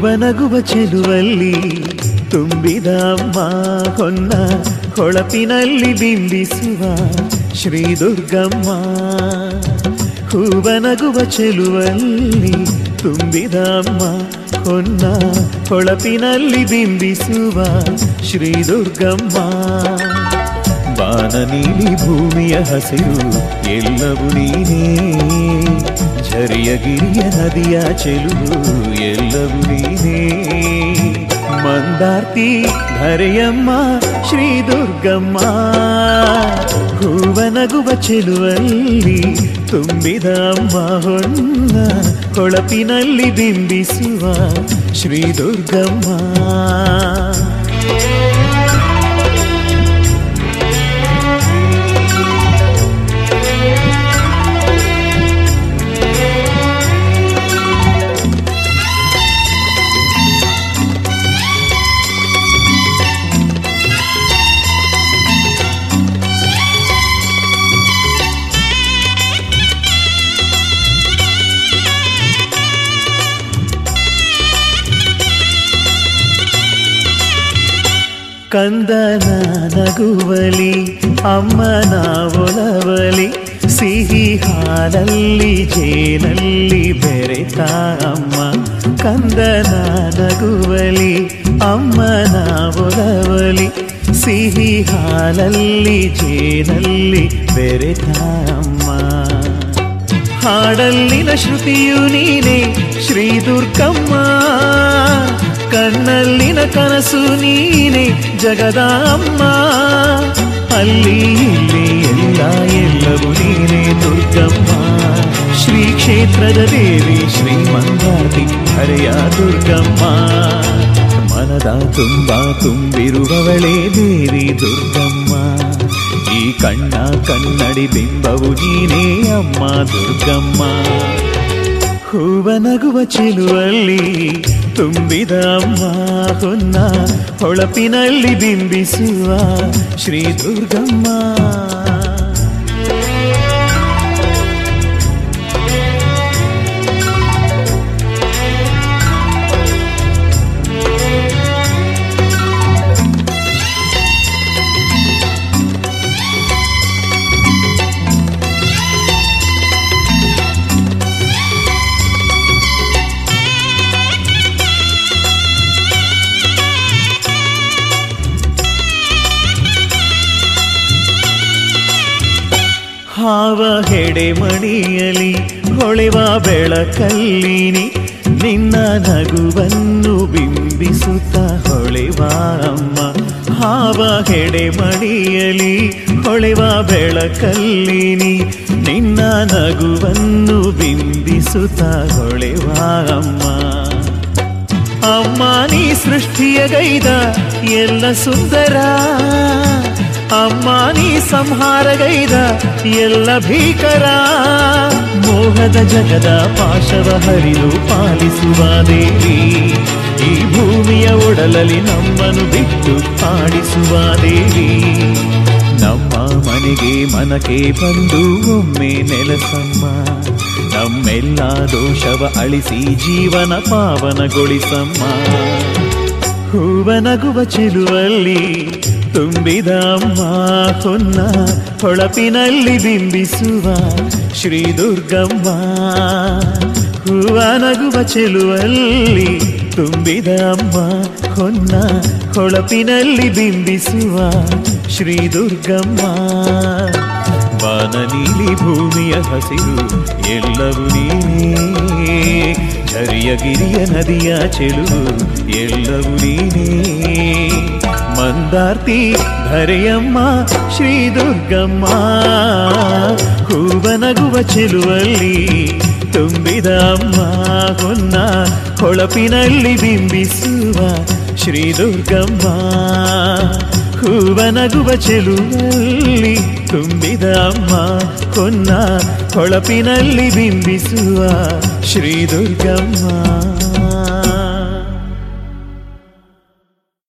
ಹೂವನಗುವ ಚೆಲುವಲ್ಲಿ ತುಂಬಿದ ಅಮ್ಮ ಹೊನ್ನ ಹೊಳಪಿನಲ್ಲಿ ಬಿಂಬಿಸುವ ಶ್ರೀ ದುರ್ಗಮ್ಮ ಹೂವನಗುವ ಚೆಲುವಲ್ಲಿ ತುಂಬಿದ ಅಮ್ಮ ಹೊನ್ನ ಹೊಳಪಿನಲ್ಲಿ ಬಿಂಬಿಸುವ ಶ್ರೀ ದುರ್ಗಮ್ಮ ಬಾನ ನೀಲಿ ಭೂಮಿಯ ಹಸಿರು ಎಲ್ಲವೂ ನೀನೇ ಝರಿಯ ಗಿರಿಯ ನದಿಯ ಚೆಲುವು ಎಲ್ಲವೂ ನೀನೇ ಮಂದಾರ್ತಿ ಧರೆಯಮ್ಮ ಶ್ರೀ ದುರ್ಗಮ್ಮ ಹೂವನಗುವ ಚೆಲುವಲ್ಲಿ ತುಂಬಿದ ಅಮ್ಮ ಹೊನ್ನ ಹೊಳಪಿನಲ್ಲಿ ಬಿಂಬಿಸುವ ಶ್ರೀ ದುರ್ಗಮ್ಮ ಕಂದನ ನಗುವಲಿ ಅಮ್ಮನ ಒಲವಲಿ ಸಿಹಿ ಹಾಲಲ್ಲಿ ಜೇನಲ್ಲಿ ಬೆರೆತ ಅಮ್ಮ ಕಂದನ ನಗುವಲಿ ಅಮ್ಮನ ಒಲವಲಿ ಸಿಹಿ ಹಾಲಲ್ಲಿ ಜೇನಲ್ಲಿ ಬೆರೆತ ಅಮ್ಮ ಹಾಡಲ್ಲಿನ ಶ್ರುತಿಯು ನೀನೆ ಶ್ರೀ ದುರ್ಗಮ್ಮ ಕಣ್ಣಲ್ಲಿನ ಕನಸು ನೀನೆ ಜಗದ ಅಮ್ಮ ಅಲ್ಲಿ ಇಲ್ಲಿ ಎಲ್ಲ ಎಲ್ಲವೂ ನೀನೆ ದುರ್ಗಮ್ಮ ಶ್ರೀ ಕ್ಷೇತ್ರದ ದೇವಿ ಶ್ರೀ ಮಂಗಾತಿ ಹರೆಯ ದುರ್ಗಮ್ಮ ಮನದ ತುಂಬ ತುಂಬಿರುವವಳೇ ದೇವಿ ದುರ್ಗಮ್ಮ ಈ ಕಣ್ಣ ಕನ್ನಡಿ ಬಿಂಬವು ನೀನೇ ಅಮ್ಮ ದುರ್ಗಮ್ಮ ಹೂವನಗುವ ಚೆಲುವಲ್ಲಿ ತುಂಬಿದ ಅಮ್ಮ ಹೊನ್ನ ಹೊಳಪಿನಲ್ಲಿ ಬಿಂಬಿಸುವ ಶ್ರೀ ದುರ್ಗಮ್ಮ ಹಾವ ಹೆಡೆ ಮಣಿಯಲಿ ಹೊಳೆವ ಬೆಳಕಲ್ಲಿನಿ ನಿನ್ನ ನಗುವನ್ನು ಬಿಂಬಿಸುತ್ತ ಹೊಳೆವ ಅಮ್ಮ ಹಾವ ಹೆಡೆ ಮಣಿಯಲಿ ಹೊಳೆವ ಬೆಳಕಲ್ಲಿನಿ ನಿನ್ನ ನಗುವನ್ನು ಬಿಂಬಿಸುತ್ತ ಹೊಳೆವ ಅಮ್ಮ ಅಮ್ಮ ನೀ ಸೃಷ್ಟಿಯ ಗೈದ ಎಲ್ಲ ಸುಂದರ ಅಮ್ಮ ನೀ ಸಂಹಾರಗೈದ ಎಲ್ಲ ಭೀಕರ ಮೋಹದ ಜಗದ ಪಾಶವ ಹರಿದು ಪಾಲಿಸುವ ದೇವಿ ಈ ಭೂಮಿಯ ಒಡಲಲ್ಲಿ ನಮ್ಮನ್ನು ಬಿಟ್ಟು ಆಡಿಸುವ ದೇವಿ ನಮ್ಮ ಮನೆಗೆ ಮನಕ್ಕೆ ಬಂದು ಒಮ್ಮೆ ನೆಲಸಮ್ಮ ನಮ್ಮೆಲ್ಲ ದೋಷವ ಅಳಿಸಿ ಜೀವನ ಪಾವನಗೊಳಿಸಮ್ಮ ಹೂವನಗುವ ಚೆಲುವಲ್ಲಿ ತುಂಬಿದ ಅಮ್ಮ ಹೊನ್ನ ಹೊಳಪಿನಲ್ಲಿ ಬಿಂಬಿಸುವ ಶ್ರೀ ದುರ್ಗಮ್ಮ ಹೂವನಗುವ ಚೆಲುವಲ್ಲಿ ತುಂಬಿದ ಅಮ್ಮ ಹೊನ್ನ ಹೊಳಪಿನಲ್ಲಿ ಬಿಂಬಿಸುವ ಶ್ರೀ ದುರ್ಗಮ್ಮ ಬಾನ ನೀಲಿ ಭೂಮಿಯ ಹಸಿರು ಎಲ್ಲವೂ ನೀನೇ ಝರಿಯ ಗಿರಿಯ ನದಿಯ ಚೆಲುವು ಎಲ್ಲವೂ ನೀನೇ ಮಂದಾರ್ತಿ ಧರೆಯಮ್ಮ ಶ್ರೀ ದುರ್ಗಮ್ಮ ಹೂವನಗುವ ಚೆಲುವಲ್ಲಿ ತುಂಬಿದ ಅಮ್ಮ ಹೊನ್ನ ಹೊಳಪಿನಲ್ಲಿ ಬಿಂಬಿಸುವ ಶ್ರೀ ದುರ್ಗಮ್ಮ ಹೂವನಗುವ ಚೆಲುವಲ್ಲಿ ತುಂಬಿದ ಅಮ್ಮ ಹೊನ್ನ ಹೊಳಪಿನಲ್ಲಿ ಬಿಂಬಿಸುವ ಶ್ರೀ ದುರ್ಗಮ್ಮ